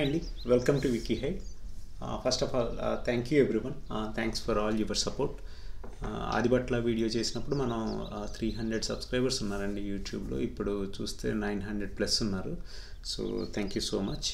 hi అండి welcome to Wiki hi first of all thank you everyone thanks for all your support Adibatla video చేసినప్పుడు మనం three hundred subscribers ఉన్నారండి యూట్యూబ్లో ఇప్పుడు చూస్తే నైన్ హండ్రెడ్ ప్లస్ ఉన్నారు so thank you so much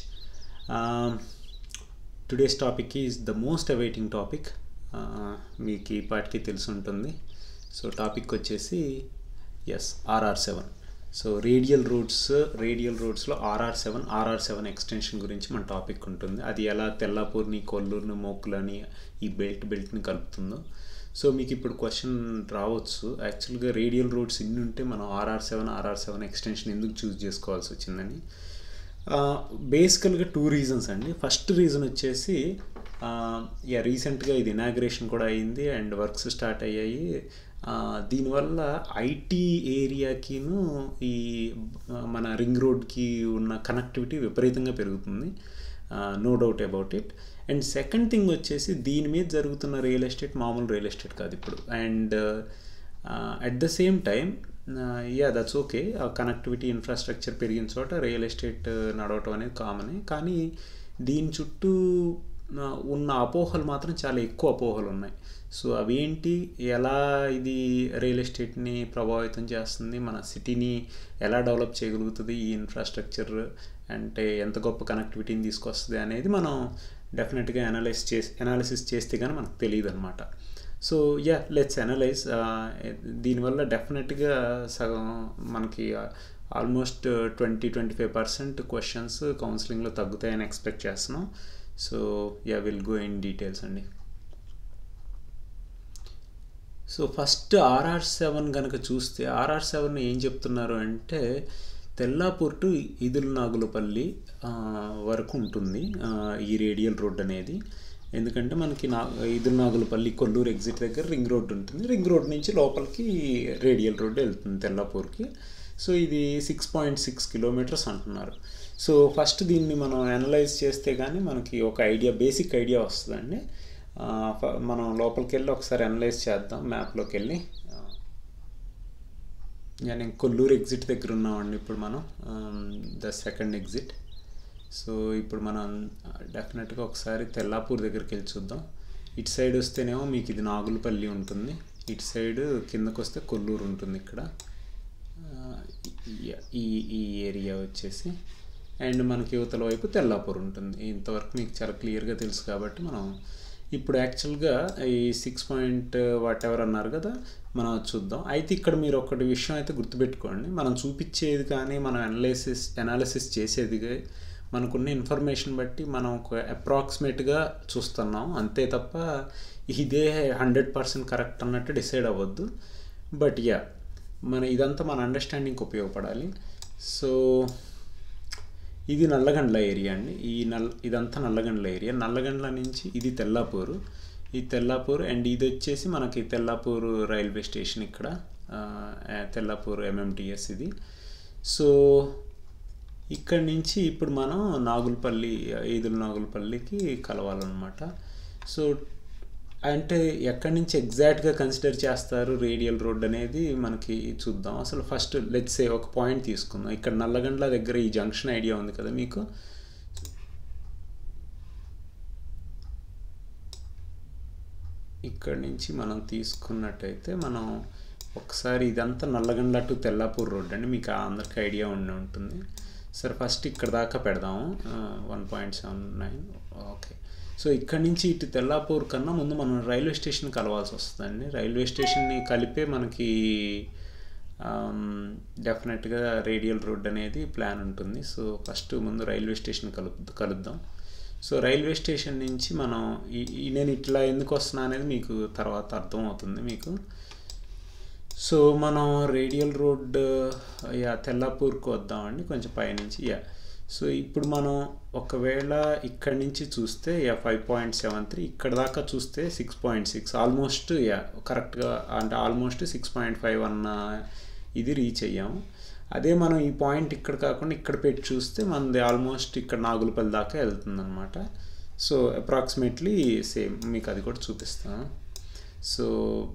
today's topic is the most awaiting topic మీకు ఈ పాటికి తెలిసి ఉంటుంది సో టాపిక్ వచ్చేసి S RR seven so radial routes radial రూట్స్లో RR seven RR seven extension గురించి మన టాపిక్ ఉంటుంది అది ఎలా తెల్లాపూర్ని కొల్లూరుని మోకులని ఈ బెల్ట్ బెల్ట్ని కలుపుతుందో సో మీకు ఇప్పుడు క్వశ్చన్ రావచ్చు యాక్చువల్గా రేడియల్ రూట్స్ ఇన్ని ఉంటే మనం RR seven RR seven extension ఎందుకు చూస్ చేసుకోవాల్సి వచ్చిందని బేసికల్గా టూ రీజన్స్ అండి ఫస్ట్ రీజన్ వచ్చేసి యా రీసెంట్గా ఇది ఇనాగ్రేషన్ కూడా అయింది అండ్ వర్క్స్ స్టార్ట్ అయ్యాయి దీనివల్ల ఐటీ ఏరియాకిను ఈ మన రింగ్ రోడ్కి ఉన్న కనెక్టివిటీ విపరీతంగా పెరుగుతుంది no doubt about it and second thing వచ్చేసి దీని మీద జరుగుతున్న రియల్ ఎస్టేట్ మామూలు రియల్ ఎస్టేట్ కాదు ఇప్పుడు and at the same time yeah that's okay connectivity infrastructure పెరిగిన చోట రియల్ ఎస్టేట్ నడవటం అనేది కామనే కానీ దీని చుట్టూ ఉన్న అపోహలు మాత్రం చాలా ఎక్కువ అపోహలు ఉన్నాయి సో అవేంటి ఎలా ఇది రియల్ ఎస్టేట్ని ప్రభావితం చేస్తుంది మన సిటీని ఎలా డెవలప్ చేయగలుగుతుంది ఈ ఇన్ఫ్రాస్ట్రక్చర్ అంటే ఎంత గొప్ప కనెక్టివిటీని తీసుకొస్తుంది అనేది మనం డెఫినెట్గా అనలైజ్ చేసి అనాలిసిస్ చేస్తే కానీ మనకు తెలియదు అనమాట సో యా లెట్స్ అనలైజ్ దీనివల్ల డెఫినెట్గా సగం మనకి almost twenty twenty five percent questions కౌన్సిలింగ్లో తగ్గుతాయని ఎక్స్పెక్ట్ చేస్తున్నాం so yeah will go in details అండి సో ఫస్ట్ ఆర్ఆర్ సెవెన్ కనుక చూస్తే ఆర్ఆర్ సెవెన్ ఏం చెప్తున్నారు అంటే తెల్లాపూర్ టు ఈదుల్ నాగులపల్లి వరకు ఉంటుంది ఈ రేడియల్ రోడ్ అనేది ఎందుకంటే మనకి నా ఈదుల్ నాగులపల్లి కొల్లూరు ఎగ్జిట్ దగ్గర రింగ్ రోడ్ ఉంటుంది రింగ్ రోడ్ నుంచి లోపలికి రేడియల్ రోడ్ వెళ్తుంది తెల్లాపూర్కి సో ఇది సిక్స్ పాయింట్ సిక్స్ కిలోమీటర్స్ అంటున్నారు సో ఫస్ట్ దీన్ని మనం అనలైజ్ చేస్తే కానీ మనకి ఒక ఐడియా బేసిక్ ఐడియా వస్తుందండి మనం లోపలికి వెళ్ళి ఒకసారి అనలైజ్ చేద్దాం మ్యాప్లోకి వెళ్ళి నేను కొల్లూరు ఎగ్జిట్ దగ్గర ఉన్నామండి ఇప్పుడు మనం ద సెకండ్ ఎగ్జిట్ సో ఇప్పుడు మనం డెఫినెట్గా ఒకసారి తెల్లాపూర్ దగ్గరికి వెళ్ళి చూద్దాం ఇటు సైడ్ వస్తేనేమో మీకు ఇది నాగులపల్లి ఉంటుంది ఇటు సైడ్ కిందకు వస్తే కొల్లూరు ఉంటుంది ఇక్కడ ఈ ఈ ఏరియా వచ్చేసి అండ్ మనకి యువతల వైపు తెల్లాపూర్ ఉంటుంది ఇంతవరకు మీకు చాలా క్లియర్గా తెలుసు కాబట్టి మనం ఇప్పుడు యాక్చువల్గా ఈ సిక్స్ పాయింట్ వాట్ ఎవర్ అన్నారు కదా మనం చూద్దాం అయితే ఇక్కడ మీరు ఒకటి విషయం అయితే గుర్తుపెట్టుకోండి మనం చూపించేది కానీ మనం అనాలిసిస్ అనాలిసిస్ చేసేది మనకున్న ఇన్ఫర్మేషన్ బట్టి మనం ఒక అప్రాక్సిమేట్గా చూస్తున్నాం అంతే తప్ప ఇదే హండ్రెడ్ పర్సెంట్ కరెక్ట్ అన్నట్టు డిసైడ్ అవ్వద్దు బట్ యా మన ఇదంతా మన అండర్స్టాండింగ్కి ఉపయోగపడాలి సో ఇది నల్లగండ్ల ఏరియా అండి ఈ నల్ ఇదంతా నల్లగండ్ల ఏరియా నల్లగండ్ల నుంచి ఇది తెల్లాపూరు ఈ తెల్లాపూర్ అండ్ ఇది వచ్చేసి మనకి తెల్లాపూరు రైల్వే స్టేషన్ ఇక్కడ తెల్లాపూర్ ఎంఎంటిఎస్ ఇది సో ఇక్కడ నుంచి ఇప్పుడు మనం నాగులపల్లి ఈదుల నాగులపల్లికి కలవాలన్నమాట సో అంటే ఎక్కడి నుంచి ఎగ్జాక్ట్గా కన్సిడర్ చేస్తారు రేడియల్ రోడ్ అనేది మనకి చూద్దాం అసలు ఫస్ట్ లెట్స్ సే ఒక పాయింట్ తీసుకుందాం ఇక్కడ నల్లగండ్ల దగ్గర ఈ జంక్షన్ ఐడియా ఉంది కదా మీకు ఇక్కడ నుంచి మనం తీసుకున్నట్టయితే మనం ఒకసారి ఇదంతా నల్లగండ్ల టు తెల్లాపూర్ రోడ్ అండి మీకు అందరికి ఐడియా ఉండి ఉంటుంది సరే ఫస్ట్ ఇక్కడ దాకా పెడదాము one point seven nine okay so ఇక్కడ నుంచి ఇటు తెల్లాపూర్ కన్నా ముందు మనం రైల్వే స్టేషన్ కలవాల్సి వస్తుందండి రైల్వే స్టేషన్ని కలిపే మనకి డెఫినెట్గా రేడియల్ రోడ్ అనేది ప్లాన్ ఉంటుంది సో ఫస్ట్ ముందు రైల్వే స్టేషన్ కలు కలుద్దాం సో రైల్వే స్టేషన్ నుంచి మనం ఈ నేను ఇట్లా ఎందుకు వస్తున్నా అనేది మీకు తర్వాత అర్థం అవుతుంది మీకు సో మనం రేడియల్ రోడ్ యా తెల్లాపూర్కి వద్దామండి కొంచెం పైనుంచి యా సో ఇప్పుడు మనం ఒకవేళ ఇక్కడ నుంచి చూస్తే yeah five point seven three ఇక్కడ దాకా చూస్తే six point six almost yeah కరెక్ట్గా అంటే ఆల్మోస్ట్ సిక్స్ పాయింట్ ఫైవ్ అన్న ఇది రీచ్ అయ్యాము అదే మనం ఈ పాయింట్ ఇక్కడ కాకుండా ఇక్కడ పెట్టి చూస్తే మనది ఆల్మోస్ట్ ఇక్కడ నాగులపల్లి దాకా వెళ్తుంది అనమాట సో అప్రాక్సిమేట్లీ సేమ్ మీకు అది కూడా చూపిస్తాను సో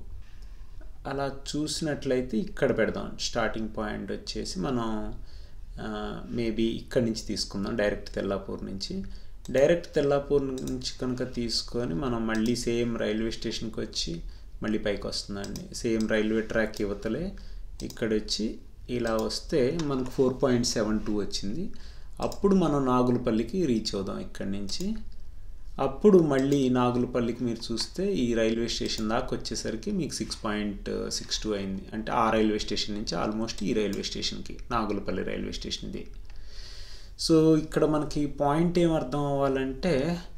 అలా చూసినట్లయితే ఇక్కడ పెడదాం స్టార్టింగ్ పాయింట్ వచ్చేసి మనం మేబీ ఇక్కడి నుంచి తీసుకుందాం డైరెక్ట్ తెల్లాపూర్ నుంచి డైరెక్ట్ తెల్లాపూర్ నుంచి కనుక తీసుకొని మనం మళ్ళీ సేమ్ రైల్వే స్టేషన్కి వచ్చి మళ్ళీ పైకి వస్తుందండి సేమ్ రైల్వే ట్రాక్ యువతలే ఇక్కడ వచ్చి ఇలా వస్తే మనకు ఫోర్ పాయింట్ సెవెన్ టూ వచ్చింది అప్పుడు మనం నాగులపల్లికి రీచ్ అవుదాం ఇక్కడి నుంచి అప్పుడు మళ్ళీ నాగులపల్లికి మీరు చూస్తే ఈ రైల్వే స్టేషన్ దాకా వచ్చేసరికి మీకు సిక్స్ పాయింట్ సిక్స్ టూ అయింది అంటే ఆ రైల్వే స్టేషన్ నుంచి ఆల్మోస్ట్ ఈ రైల్వే స్టేషన్కి నాగులపల్లి రైల్వే స్టేషన్ ఇది సో ఇక్కడ మనకి పాయింట్ ఏం అర్థం అవ్వాలంటే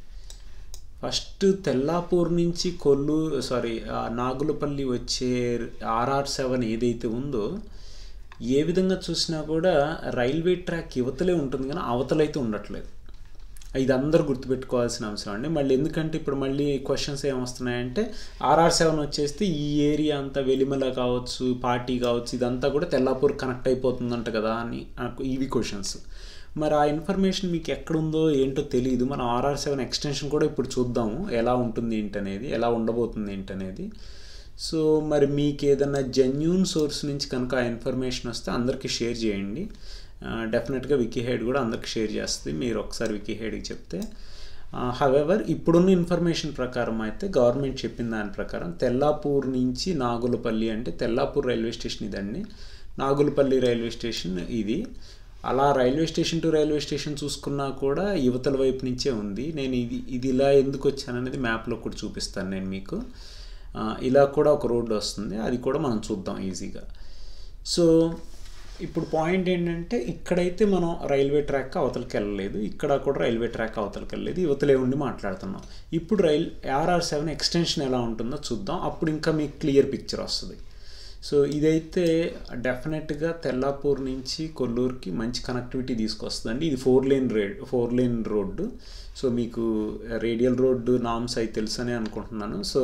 ఫస్ట్ తెల్లాపూర్ నుంచి కొల్లు సారీ నాగులపల్లి వచ్చే ఆర్ఆర్ సెవెన్ ఏదైతే ఉందో ఏ విధంగా చూసినా కూడా రైల్వే ట్రాక్ యువతలే ఉంటుంది కానీ అవతలైతే ఉండట్లేదు ఇది అందరూ గుర్తుపెట్టుకోవాల్సిన అంశం అండి మళ్ళీ ఎందుకంటే ఇప్పుడు మళ్ళీ క్వశ్చన్స్ ఏమొస్తున్నాయంటే ఆర్ఆర్ సెవెన్ వచ్చేస్తే ఈ ఏరియా అంతా వెలిమల కావచ్చు పార్టీ కావచ్చు ఇదంతా కూడా తెల్లాపూర్ కనెక్ట్ అయిపోతుందంట కదా అని ఇవి క్వశ్చన్స్ మరి ఆ ఇన్ఫర్మేషన్ మీకు ఎక్కడుందో ఏంటో తెలియదు మనం ఆర్ఆర్ సెవెన్ ఎక్స్టెన్షన్ కూడా ఇప్పుడు చూద్దాము ఎలా ఉంటుంది ఏంటనేది ఎలా ఉండబోతుంది ఏంటనేది సో మరి మీకు ఏదైనా జెన్యున్ సోర్స్ నుంచి కనుక ఆ ఇన్ఫర్మేషన్ వస్తే అందరికీ షేర్ చేయండి డెఫినెట్గా వికీ హెడ్ కూడా అందరికి షేర్ చేస్తుంది మీరు ఒకసారి వికీ హెడ్కి చెప్తే హవెవర్ ఇప్పుడున్న ఇన్ఫర్మేషన్ ప్రకారం అయితే గవర్నమెంట్ చెప్పిన దాని ప్రకారం తెల్లాపూర్ నుంచి నాగులపల్లి అంటే తెల్లాపూర్ రైల్వే స్టేషన్ ఇదండి నాగులపల్లి రైల్వే స్టేషన్ ఇది అలా railway station to railway station చూసుకున్నా కూడా యువతల వైపు నుంచే ఉంది నేను ఇది ఇది ఇలా ఎందుకు వచ్చాననేది మ్యాప్లో కూడా చూపిస్తాను నేను మీకు ఇలా కూడా ఒక రోడ్డు వస్తుంది అది కూడా మనం చూద్దాం ఈజీగా సో ఇప్పుడు పాయింట్ ఏంటంటే ఇక్కడైతే మనం రైల్వే ట్రాక్ అవతలకి వెళ్ళలేదు ఇక్కడ కూడా రైల్వే ట్రాక్ అవతలకి వెళ్ళలేదు యువతలే ఉండి మాట్లాడుతున్నాం ఇప్పుడు రైల్ ఆర్ఆర్ సెవెన్ ఎక్స్టెన్షన్ ఎలా ఉంటుందో చూద్దాం అప్పుడు ఇంకా మీకు క్లియర్ పిక్చర్ వస్తుంది సో ఇదైతే డెఫినెట్గా తెల్లాపూర్ నుంచి కొల్లూరుకి మంచి కనెక్టివిటీ తీసుకొస్తుందండి ఇది four lane road four lane road so మీకు రేడియల్ రోడ్డు నామ్స్ అయి తెలుసని అనుకుంటున్నాను సో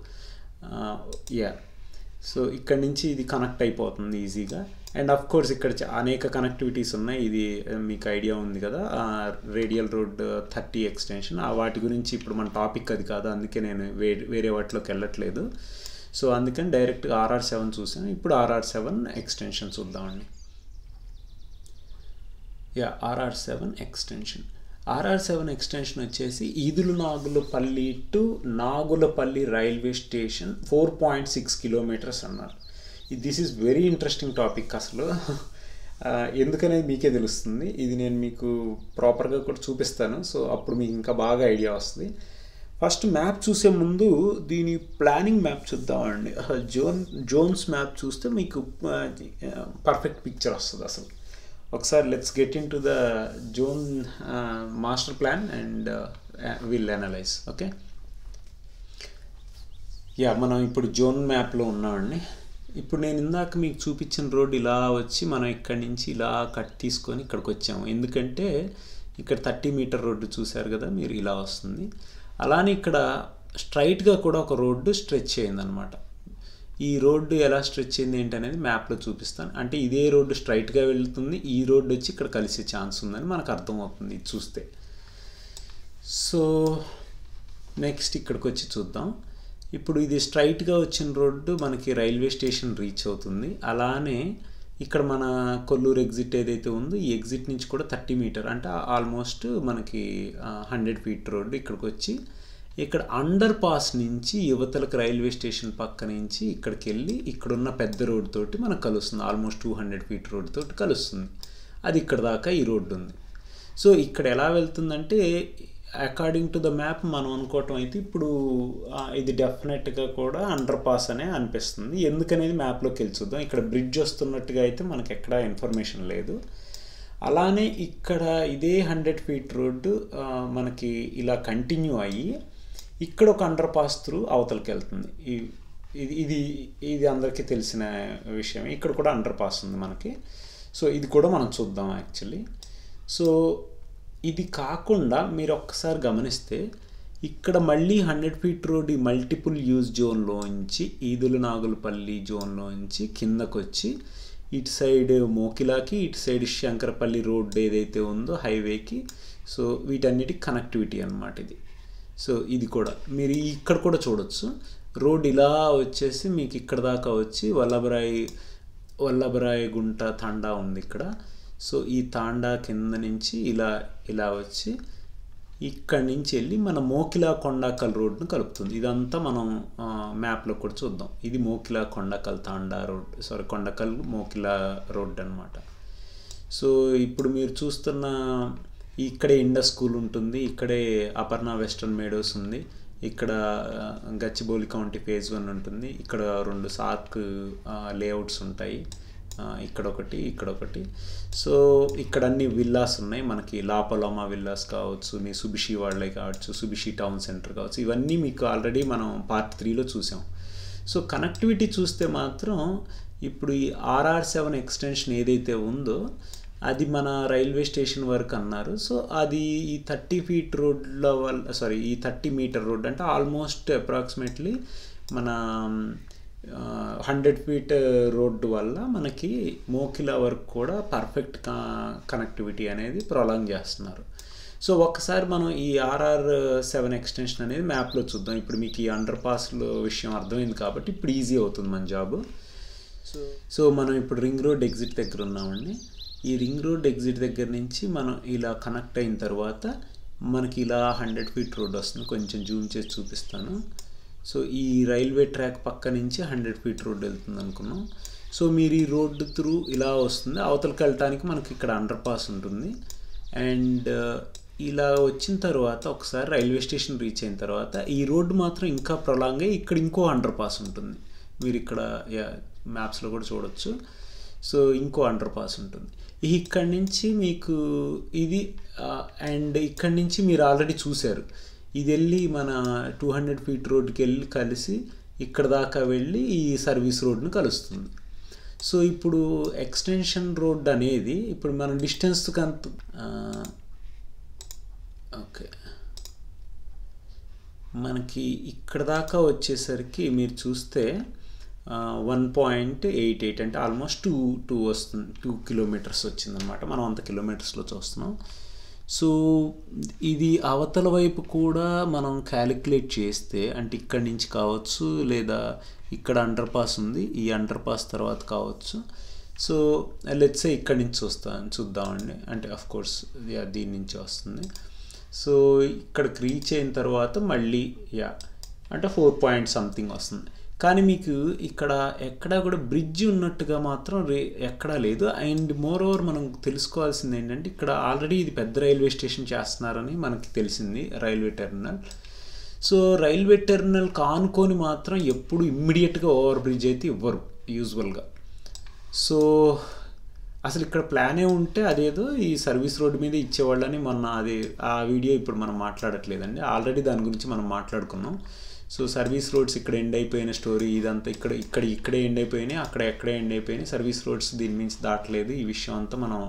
యా సో ఇక్కడ నుంచి ఇది కనెక్ట్ అయిపోతుంది ఈజీగా అండ్ అఫ్ కోర్స్ ఇక్కడ అనేక కనెక్టివిటీస్ ఉన్నాయి ఇది మీకు ఐడియా ఉంది కదా రేడియల్ రోడ్ థర్టీ ఎక్స్టెన్షన్ ఆ వాటి గురించి ఇప్పుడు మన టాపిక్ అది కాదు అందుకే నేను వేరే వేరే వాటిలోకి వెళ్ళట్లేదు సో అందుకని డైరెక్ట్గా ఆర్ఆర్ సెవెన్ చూసాను ఇప్పుడు ఆర్ఆర్ సెవెన్ ఎక్స్టెన్షన్ చూద్దామండి yeah RR seven extension RR seven extension వచ్చేసి Edulu Nagulapalli to Nagulapalli railway station four point six kilometres అన్నారు this is very interesting topic అసలు ఎందుకనేది మీకే తెలుస్తుంది ఇది నేను మీకు ప్రాపర్గా కూడా చూపిస్తాను సో అప్పుడు మీకు ఇంకా బాగా ఐడియా వస్తుంది ఫస్ట్ మ్యాప్ చూసే ముందు దీని ప్లానింగ్ మ్యాప్ చూద్దామండి జోన్ జోన్స్ మ్యాప్ చూస్తే మీకు పర్ఫెక్ట్ పిక్చర్ వస్తుంది అసలు ఒకసారి let's get in to the zone master plan and will analyse okay yeah మనం ఇప్పుడు జోన్ మ్యాప్లో ఉన్నామండి ఇప్పుడు నేను ఇందాక మీకు చూపించిన రోడ్ ఇలా వచ్చి మనం ఇక్కడి నుంచి ఇలా కట్ తీసుకొని ఇక్కడికి వచ్చాము ఎందుకంటే ఇక్కడ థర్టీ మీటర్ రోడ్డు చూశారు కదా మీరు ఇలా వస్తుంది అలానే ఇక్కడ స్ట్రైట్గా కూడా ఒక రోడ్డు స్ట్రెచ్ అయిందనమాట ఈ రోడ్డు ఎలా స్ట్రెచ్ అయింది ఏంటనేది మ్యాప్లో చూపిస్తాను అంటే ఇదే రోడ్డు స్ట్రైట్గా వెళ్తుంది ఈ రోడ్డు వచ్చి ఇక్కడ కలిసే ఛాన్స్ ఉందని మనకు అర్థమవుతుంది ఇది చూస్తే సో నెక్స్ట్ ఇక్కడికి వచ్చి చూద్దాం ఇప్పుడు ఇది స్ట్రైట్గా వచ్చిన రోడ్డు మనకి రైల్వే స్టేషన్ రీచ్ అవుతుంది అలానే ఇక్కడ మన కొల్లూరు ఎగ్జిట్ ఏదైతే ఉందో ఈ ఎగ్జిట్ నుంచి కూడా థర్టీ మీటర్ అంటే ఆల్మోస్ట్ మనకి హండ్రెడ్ ఫీట్ రోడ్డు ఇక్కడికి వచ్చి ఇక్కడ అండర్ పాస్ నుంచి యువతలకు రైల్వే స్టేషన్ పక్క నుంచి ఇక్కడికి వెళ్ళి ఇక్కడున్న పెద్ద రోడ్ తోటి మనకు కలుస్తుంది almost two hundred feet road తోటి కలుస్తుంది అది ఇక్కడ దాకా ఈ రోడ్డు ఉంది సో ఇక్కడ ఎలా వెళ్తుందంటే అకార్డింగ్ టు ద మ్యాప్ మనం అనుకోవటం అయితే ఇప్పుడు ఇది డెఫినెట్గా కూడా అండర్ పాస్ అనే అనిపిస్తుంది ఎందుకనేది మ్యాప్లోకి వెళ్ళి చూద్దాం ఇక్కడ బ్రిడ్జ్ వస్తున్నట్టుగా అయితే మనకి ఎక్కడ ఇన్ఫర్మేషన్ లేదు అలానే ఇక్కడ ఇదే హండ్రెడ్ ఫీట్ రోడ్డు మనకి ఇలా కంటిన్యూ అయ్యి ఇక్కడ ఒక అండర్ పాస్ త్రూ అవతలకి వెళ్తుంది ఇది ఇది ఇది అందరికీ తెలిసిన విషయం ఇక్కడ కూడా అండర్ పాస్ ఉంది మనకి సో ఇది కూడా మనం చూద్దాం యాక్చువల్లీ సో ఇది కాకుండా మీరు ఒక్కసారి గమనిస్తే ఇక్కడ మళ్ళీ హండ్రెడ్ ఫీట్ రోడ్ ఈ మల్టిపుల్ యూజ్ జోన్లోంచి ఈదుల నాగులపల్లి జోన్లోంచి కిందకు వచ్చి ఇటు సైడ్ మోకిలాకి ఇటు సైడ్ శంకరపల్లి రోడ్ ఏదైతే ఉందో హైవేకి సో వీటన్నిటికి కనెక్టివిటీ అనమాట ఇది సో ఇది కూడా మీరు ఇక్కడ కూడా చూడొచ్చు రోడ్ ఇలా వచ్చేసి మీకు ఇక్కడ దాకా వచ్చి వల్లభరాయి వల్లభరాయి గుంట తండా ఉంది ఇక్కడ సో ఈ తాండా కింద నుంచి ఇలా ఇలా వచ్చి ఇక్కడి నుంచి వెళ్ళి మన మోకిలా కొండాకల్ రోడ్ను కలుపుతుంది ఇదంతా మనం మ్యాప్లో కూడా చూద్దాం ఇది Mokila Kondakal Thanda road sorry Kondakal Mokila road అనమాట సో ఇప్పుడు మీరు చూస్తున్న ఇక్కడే ఇండస్ స్కూల్ ఉంటుంది ఇక్కడే అపర్ణ వెస్టర్న్ మేడోస్ ఉంది ఇక్కడ ఆ, గచ్చిబౌలి కౌంటీ ఫేజ్ వన్ ఉంటుంది ఇక్కడ రెండు సార్క్ లేఅవుట్స్ ఉంటాయి ఆ, ఇక్కడ ఒకటి ఇక్కడ ఒకటి సో ఇక్కడ అన్ని విల్లాస్ ఉన్నాయి మనకి లాపలోమా విల్లాస్ కావచ్చు మీ సుబిషి వాళ్ళే కావచ్చు సుబిషి టౌన్ సెంటర్ కావచ్చు ఇవన్నీ మీకు ఆల్రెడీ మనం పార్ట్ త్రీలో చూసాం సో కనెక్టివిటీ చూస్తే మాత్రం ఇప్పుడు ఈ ఆర్ఆర్ సెవెన్ ఎక్స్టెన్షన్ ఏదైతే ఉందో అది మన రైల్వే స్టేషన్ వరకు అన్నారు సో అది ఈ థర్టీ ఫీట్ రోడ్ల వల్ల సారీ ఈ థర్టీ మీటర్ రోడ్ అంటే ఆల్మోస్ట్ అప్రాక్సిమేట్లీ మన హండ్రెడ్ ఫీట్ రోడ్డు వల్ల మనకి మోకిలా వరకు కూడా పర్ఫెక్ట్ కనెక్టివిటీ అనేది ప్రొలాంగ్ చేస్తున్నారు సో ఒక్కసారి మనం ఈ ఆర్ఆర్ సెవెన్ ఎక్స్టెన్షన్ అనేది మ్యాప్లో చూద్దాం ఇప్పుడు మీకు ఈ అండర్ పాస్లో విషయం అర్థమైంది కాబట్టి ఇప్పుడు ఈజీ అవుతుంది మన జాబ్ సో సో మనం ఇప్పుడు రింగ్ రోడ్ ఎగ్జిట్ దగ్గర ఉన్నామండి ఈ రింగ్ రోడ్ ఎగ్జిట్ దగ్గర నుంచి మనం ఇలా కనెక్ట్ అయిన తర్వాత మనకి ఇలా హండ్రెడ్ ఫీట్ రోడ్ వస్తుంది కొంచెం జూమ్ చేసి చూపిస్తాను సో ఈ రైల్వే ట్రాక్ పక్క నుంచి హండ్రెడ్ ఫీట్ రోడ్ వెళ్తుంది అనుకున్నాం సో మీరు ఈ రోడ్డు త్రూ ఇలా వస్తుంది అవతలకి వెళ్ళటానికి మనకి ఇక్కడ అండర్ పాస్ ఉంటుంది అండ్ ఇలా వచ్చిన తర్వాత ఒకసారి రైల్వే స్టేషన్ రీచ్ అయిన తర్వాత ఈ రోడ్డు మాత్రం ఇంకా ప్రొలాంగ్ అయ్యి ఇక్కడ ఇంకో అండర్ పాస్ ఉంటుంది మీరు ఇక్కడ మ్యాప్స్లో కూడా చూడొచ్చు సో ఇంకో అండర్ పాస్ ఉంటుంది ఇక్కడి నుంచి మీకు ఇది అండ్ ఇక్కడి నుంచి మీరు ఆల్రెడీ చూశారు ఇది వెళ్ళి మన టూ హండ్రెడ్ ఫీట్ రోడ్కి వెళ్ళి కలిసి ఇక్కడ దాకా వెళ్ళి ఈ సర్వీస్ రోడ్ను కలుస్తుంది సో ఇప్పుడు ఎక్స్టెన్షన్ రోడ్ అనేది ఇప్పుడు మనం డిస్టెన్స్ కంత ఓకే మనకి ఇక్కడ దాకా వచ్చేసరికి మీరు చూస్తే వన్ పాయింట్ ఎయిట్ ఎయిట్ అంటే ఆల్మోస్ట్ టూ టూ వస్తుంది టూ కిలోమీటర్స్ వచ్చిందనమాట మనం అంత కిలోమీటర్స్లో చూస్తున్నాం సో ఇది అవతల వైపు కూడా మనం క్యాలిక్యులేట్ చేస్తే అంటే ఇక్కడి నుంచి కావచ్చు లేదా ఇక్కడ అండర్ పాస్ ఉంది ఈ అండర్ పాస్ తర్వాత కావచ్చు సో లెట్స్ ఇక్కడి నుంచి చూస్తాను చూద్దామండి అంటే అఫ్ కోర్స్ దీని నుంచి వస్తుంది సో ఇక్కడికి రీచ్ అయిన తర్వాత మళ్ళీ యా అంటే ఫోర్ పాయింట్ సంథింగ్ వస్తుంది కానీ మీకు ఇక్కడ ఎక్కడా కూడా బ్రిడ్జ్ ఉన్నట్టుగా మాత్రం రే ఎక్కడా లేదు అండ్ మోర్ ఓవర్ మనం తెలుసుకోవాల్సింది ఏంటంటే ఇక్కడ ఆల్రెడీ ఇది పెద్ద రైల్వే స్టేషన్ చేస్తున్నారని మనకి తెలిసింది railway terminal so railway terminal కానుకొని మాత్రం ఎప్పుడు ఇమ్మీడియట్గా ఓవర్ బ్రిడ్జ్ అయితే ఇవ్వరు యూజువల్గా సో అసలు ఇక్కడ ప్లానే ఉంటే అదేదో ఈ సర్వీస్ రోడ్డు మీద ఇచ్చేవాళ్ళని మొన్న అది ఆ వీడియో ఇప్పుడు మనం మాట్లాడట్లేదండి ఆల్రెడీ దాని గురించి మనం మాట్లాడుకున్నాం సో సర్వీస్ రోడ్స్ ఇక్కడ ఎండ్ అయిపోయిన స్టోరీ ఇదంతా ఇక్కడ ఇక్కడ ఇక్కడే ఎండ్ అయిపోయినాయి అక్కడ ఎక్కడే ఎండ్ అయిపోయినాయి సర్వీస్ రోడ్స్ దీని మించి దాటలేదు ఈ విషయం అంతా మనం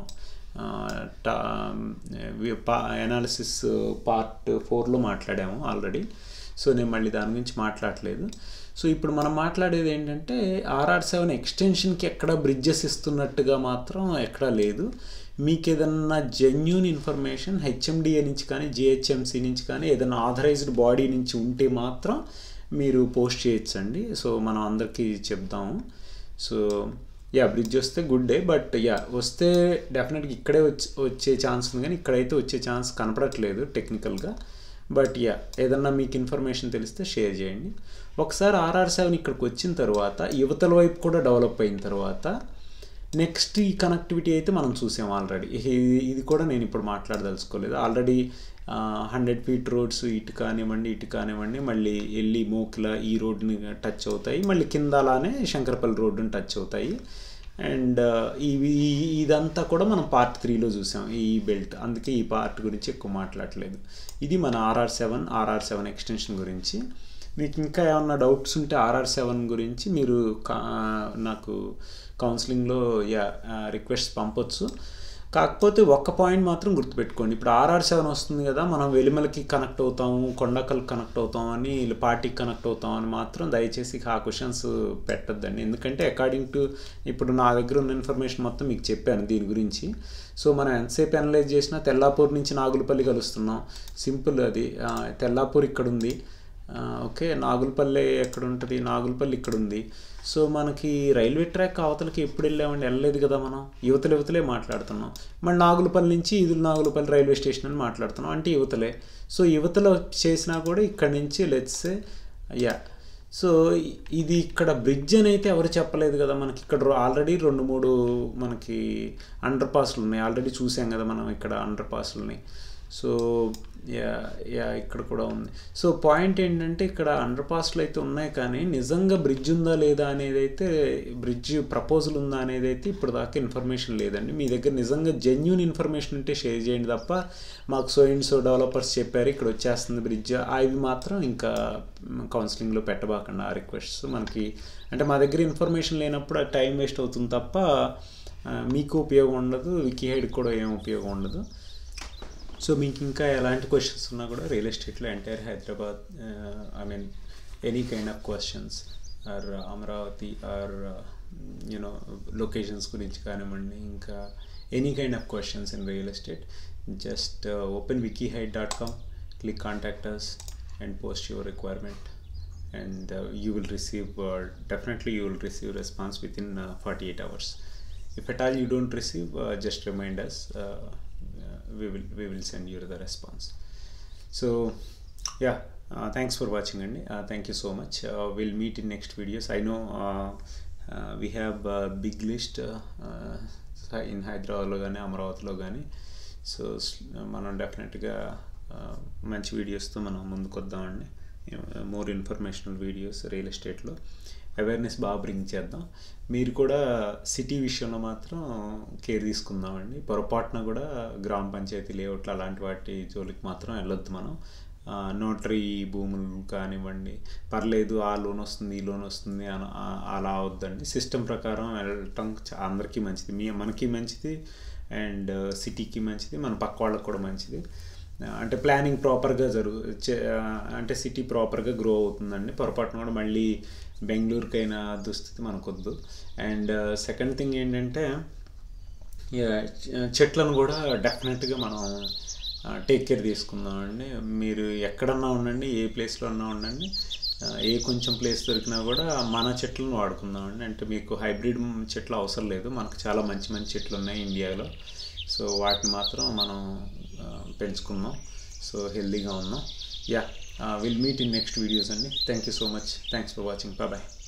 ఎనాలిసిస్ పార్ట్ ఫోర్లో మాట్లాడాము ఆల్రెడీ సో నేను మళ్ళీ దాని గురించి మాట్లాడలేదు సో ఇప్పుడు మనం మాట్లాడేది ఏంటంటే ఆర్ఆర్ సెవెన్ ఎక్స్టెన్షన్కి ఎక్కడ బ్రిడ్జెస్ ఇస్తున్నట్టుగా మాత్రం ఎక్కడా లేదు మీకు ఏదన్నా జెన్యున్ ఇన్ఫర్మేషన్ హెచ్ఎండిఏ నుంచి కానీ జిహెచ్ఎంసి నుంచి కానీ ఏదైనా ఆథరైజ్డ్ బాడీ నుంచి ఉంటే మాత్రం మీరు పోస్ట్ చేయొచ్చండి సో మనం అందరికీ చెప్దాము సో యా బ్రిడ్జ్ వస్తే గుడ్ డే బట్ యా వస్తే డెఫినెట్గా ఇక్కడే వచ్చి వచ్చే ఛాన్స్ ఉంది కానీ ఇక్కడైతే వచ్చే ఛాన్స్ కనపడట్లేదు టెక్నికల్గా బట్ యా ఏదన్నా మీకు ఇన్ఫర్మేషన్ తెలిస్తే షేర్ చేయండి ఒకసారి ఆర్ఆర్ సెవెన్ ఇక్కడికి వచ్చిన తర్వాత యువతల వైపు కూడా డెవలప్ అయిన తర్వాత నెక్స్ట్ ఈ కనెక్టివిటీ అయితే మనం చూసాం ఆల్రెడీ ఇది కూడా నేను ఇప్పుడు మాట్లాడదలుచుకోలేదు ఆల్రెడీ హండ్రెడ్ ఫీట్ రోడ్స్ ఇటు కానివ్వండి ఇటు కానివ్వండి మళ్ళీ వెళ్ళి మోకిల ఈ రోడ్ని టచ్ అవుతాయి మళ్ళీ కింద అలానే శంకరపల్లి రోడ్డుని టచ్ అవుతాయి అండ్ ఇవి ఇదంతా కూడా మనం పార్ట్ త్రీలో చూసాం ఈ బెల్ట్ అందుకే ఈ పార్ట్ గురించి ఎక్కువ మాట్లాడలేదు ఇది మన RR seven RR seven extension గురించి మీకు ఇంకా ఏమన్నా డౌట్స్ ఉంటే ఆర్ఆర్ సెవెన్ గురించి మీరు నాకు కౌన్సిలింగ్లో యా రిక్వెస్ట్ పంపొచ్చు కాకపోతే ఒక్క పాయింట్ మాత్రం గుర్తుపెట్టుకోండి ఇప్పుడు ఆర్ఆర్ సెవెన్ వస్తుంది కదా మనం వెలిమలకి కనెక్ట్ అవుతాము కొండకల్కి కనెక్ట్ అవుతామని పార్టీకి కనెక్ట్ అవుతామని మాత్రం దయచేసి ఆ క్వశ్చన్స్ పెట్టద్దండి ఎందుకంటే అకార్డింగ్ టు ఇప్పుడు నా దగ్గర ఉన్న ఇన్ఫర్మేషన్ మొత్తం మీకు చెప్పాను దీని గురించి సో మనం ఎంతసేపు అనలైజ్ చేసినా తెల్లాపూర్ నుంచి నాగులపల్లి కలుస్తున్నాం సింపుల్ అది తెల్లాపూర్ ఇక్కడ ఉంది ఓకే నాగులపల్లి ఎక్కడ ఉంటుంది నాగులపల్లి ఇక్కడ ఉంది సో మనకి రైల్వే ట్రాక్ అవతలకి ఎప్పుడు వెళ్ళామండి వెళ్ళలేదు కదా మనం యువతల యువతలే మాట్లాడుతున్నాం మరి నాగులపల్లి నుంచి ఈదులు నాగులపల్లి రైల్వే స్టేషన్ అని మాట్లాడుతున్నాం అంటే యువతలే సో యువతలో చేసినా కూడా ఇక్కడి నుంచి లెట్స్ యా సో ఇది ఇక్కడ బ్రిడ్జ్ అని అయితే ఎవరు చెప్పలేదు కదా మనకి ఇక్కడ ఆల్రెడీ రెండు మూడు మనకి అండర్ పాస్లు ఉన్నాయి ఆల్రెడీ చూసాం కదా మనం ఇక్కడ అండర్ పాస్లని సో యా యా ఇక్కడ కూడా ఉంది సో పాయింట్ ఏంటంటే ఇక్కడ అండర్ పాస్లు అయితే ఉన్నాయి కానీ నిజంగా బ్రిడ్జ్ ఉందా లేదా అనేది అయితే బ్రిడ్జ్ ప్రపోజల్ ఉందా అనేది అయితే ఇప్పుడు దాకా ఇన్ఫర్మేషన్ లేదండి మీ దగ్గర నిజంగా జెన్యున్ ఇన్ఫర్మేషన్ ఉంటే షేర్ చేయండి తప్ప మాకు సో అండ్ సో డెవలపర్స్ చెప్పారు ఇక్కడ వచ్చేస్తుంది బ్రిడ్జ్ అవి మాత్రం ఇంకా కౌన్సిలింగ్లో పెట్టబాకండి ఆ రిక్వెస్ట్స్ మనకి అంటే మా దగ్గర ఇన్ఫర్మేషన్ లేనప్పుడు టైం వేస్ట్ అవుతుంది తప్ప మీకు ఉపయోగం ఉండదు వికీ హైడ్ కూడా ఏం ఉపయోగం ఉండదు సో మీకు ఇంకా ఎలాంటి క్వశ్చన్స్ ఉన్నా కూడా రియల్ ఎస్టేట్లో entire Hyderabad I mean any kind of questions or Amaravati or you know locations గురించి కానివ్వండి ఇంకా any kind of questions in real estate just open wiki height dot com click contractors and post your requirement and you will receive definitely you will receive response within forty eight hours if at all you don't receive just remind us we will we will send you the response so yeah uh, thanks for watching and uh, thank you so much uh, we'll meet in next videos i know uh, uh, we have a big list uh, uh, in హైదరాబాద్లో కానీ అమరావతిలో కానీ so మనం డెఫినెట్గా మంచి వీడియోస్తో మనం ముందుకు వద్దామండి మోర్ ఇన్ఫర్మేషనల్ వీడియోస్ రియల్ ఎస్టేట్లో అవేర్నెస్ బాగా బ్రింగ్ చేద్దాం మీరు కూడా సిటీ విషయంలో మాత్రం కేర్ తీసుకుందామండి పొరపాటున కూడా గ్రామ పంచాయతీ లేఅవుట్లు అలాంటి వాటి జోలికి మాత్రం వెళ్ళొద్దు మనం నోటరీ భూములు కానివ్వండి పర్లేదు ఆ లోన్ వస్తుంది ఈ లోన్ వస్తుంది అని అలా అవద్దండి సిస్టమ్ ప్రకారం వెళ్ళటం అందరికీ మంచిది మీ మనకి మంచిది అండ్ సిటీకి మంచిది మన పక్క వాళ్ళకి కూడా మంచిది అంటే ప్లానింగ్ ప్రాపర్గా జరుగు అంటే సిటీ ప్రాపర్గా గ్రో అవుతుందండి పొరపాటున కూడా మళ్ళీ బెంగళూరుకైనా దుస్థితి మనకొద్దు అండ్ సెకండ్ థింగ్ ఏంటంటే చెట్లను కూడా డెఫినెట్గా మనం టేక్ కేర్ తీసుకుందామండి మీరు ఎక్కడన్నా ఉండండి ఏ ప్లేస్లో ఉన్నా ఉండండి ఏ కొంచెం ప్లేస్ దొరికినా కూడా మన చెట్లను వాడుకుందామండి అంటే మీకు హైబ్రిడ్ చెట్లు అవసరం లేదు మనకు చాలా మంచి మంచి చెట్లు ఉన్నాయి ఇండియాలో సో వాటిని మాత్రం మనం పెంచుకుందాం సో హెల్దీగా ఉన్నాం yeah will meet in next videos అండి thank you so much thanks for watching bye